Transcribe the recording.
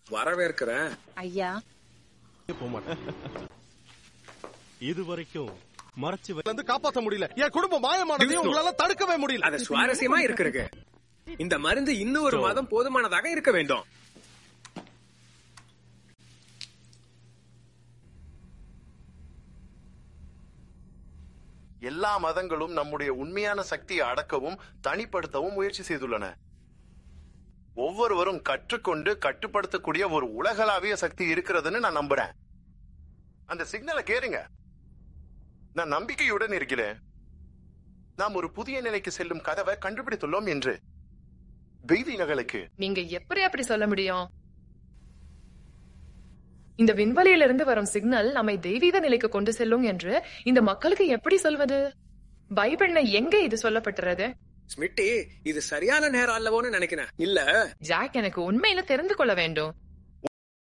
வரவேற்கிறேன் ஐயா போக மாட்டேன் இது வரைக்கும் மறைச்சு வை- இருந்து காப்பாத்த முடியல என் குடும்பம் மாயமானதையும் உங்களால தடுக்கவே முடியல அது சுவாரஸ்யமா இருக்கிறது இந்த மருந்து இன்னும் ஒரு மாதம் போதுமானதாக இருக்க வேண்டும் எல்லா மதங்களும் நம்முடைய உண்மையான சக்தியை அடக்கவும் தனிப்படுத்தவும் முயற்சி செய்துள்ளன ஒவ்வொருவரும் கற்றுக்கொண்டு கட்டுப்படுத்தக்கூடிய ஒரு உலகளாவிய சக்தி இருக்கிறதுன்னு நான் நம்புறேன் அந்த சிக்னலை கேளுங்க நான் நம்பிக்கையுடன் இருக்கிறேன் நாம் ஒரு புதிய நிலைக்கு செல்லும் கதவை கண்டுபிடித்துள்ளோம் என்று தெய்வீனங்களுக்கு நீங்க எப்படி அப்படி சொல்ல முடியும் இந்த விண்வெளியிலிருந்து வரும் சிக்னல் நம்மை தெய்வீக நிலைக்கு கொண்டு செல்லும் என்று இந்த மக்களுக்கு எப்படி சொல்வது பைபிள்ல எங்க இது சொல்லப்பட்டுறது ஸ்மிட்டி இது சரியான நேரம் அல்லவோன்னு நினைக்கிறேன் இல்ல ஜாக் எனக்கு உண்மையில தெரிந்து கொள்ள வேண்டும்